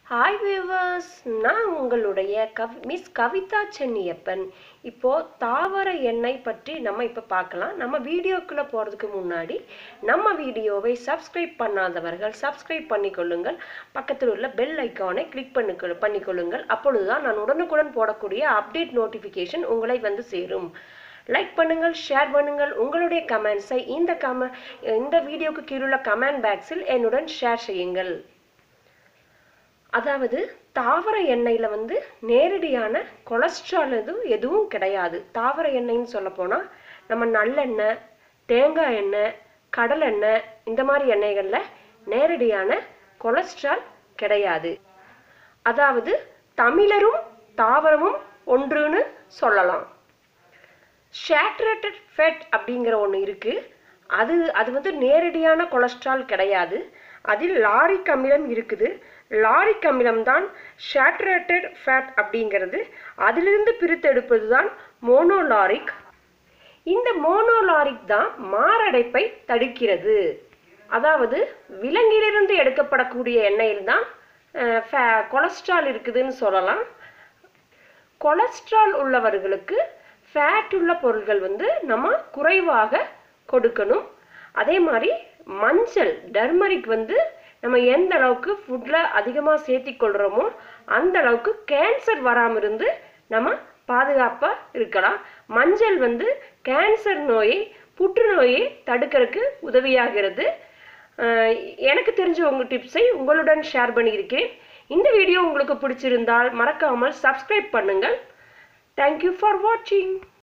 hi viewers நான் உங்களுடைய கவ் miss Kavitha Chenniappan இப்போ தாவர எண்ணெய் பற்றி நம்ம இப்போ பார்க்கலாம் நம்ம வீடியோக்குள்ளே போகிறதுக்கு முன்னாடி நம்ம வீடியோவை சப்ஸ்கிரைப் பண்ணாதவர்கள் சப்ஸ்கிரைப் பண்ணிக்கொள்ளுங்கள் பக்கத்தில் உள்ள பெல் ஐக்கானை கிளிக் பண்ணிக்கொள் பண்ணிக்கொள்ளுங்கள் அப்பொழுதுதான் நான் உடனுக்குடன் போடக்கூடிய அப்டேட் நோட்டிஃபிகேஷன் உங்களை வந்து சேரும் லைக் பண்ணுங்கள் ஷேர் பண்ணுங்கள் உங்களுடைய கமெண்ட்ஸை இந்த கம இந்த வீடியோக்கு கீழுள்ள கமெண்ட் பாக்ஸில் என்னுடன் ஷேர் செய்யுங்கள் அதாவது தாவர எண்ணெயில் வந்து நேரடியான கொலஸ்ட்ரால் எதுவும் எதுவும் கிடையாது தாவர எண்ணெய்ன்னு சொல்ல போனால் நம்ம நல்லெண்ணெய் தேங்காய் எண்ணெய் கடலெண்ணெய் இந்த மாதிரி எண்ணெய்களில் நேரடியான கொலஸ்ட்ரால் கிடையாது அதாவது தமிழரும் தாவரமும் ஒன்றுன்னு சொல்லலாம் சேட்ரேட்டட் ஃபேட் அப்படிங்கிற ஒன்று இருக்குது அது அது வந்து நேரடியான கொலஸ்ட்ரால் கிடையாது அதில் லாரிக் அமிலம் இருக்குது லாரிக் அமிலம் தான் சேட்ரேட்டட் ஃபேட் அப்படிங்கிறது அதிலிருந்து பிரித்தெடுப்பது தான் மோனோலாரிக் இந்த மோனோலாரிக் தான் மாரடைப்பை தடுக்கிறது அதாவது விலங்கிலிருந்து எடுக்கப்படக்கூடிய எண்ணெயில் தான் கொலஸ்ட்ரால் இருக்குதுன்னு சொல்லலாம் கொலஸ்ட்ரால் உள்ளவர்களுக்கு ஃபேட் உள்ள பொருள்கள் வந்து நம்ம குறைவாக கொடுக்கணும் அதே மாதிரி மஞ்சள் டர்மரிக் வந்து நம்ம எந்த அளவுக்கு ஃபுட்டில் அதிகமாக சேர்த்தி கொள்கிறோமோ அந்த அளவுக்கு கேன்சர் வராமல் இருந்து நம்ம பாதுகாப்பாக இருக்கலாம் மஞ்சள் வந்து கேன்சர் நோயை புற்றுநோயை தடுக்கிறதுக்கு உதவியாகிறது எனக்கு தெரிஞ்ச உங்கள் டிப்ஸை உங்களுடன் ஷேர் பண்ணியிருக்கேன் இந்த வீடியோ உங்களுக்கு பிடிச்சிருந்தால் மறக்காமல் சப்ஸ்கிரைப் பண்ணுங்கள் தேங்க்யூ ஃபார் வாட்சிங்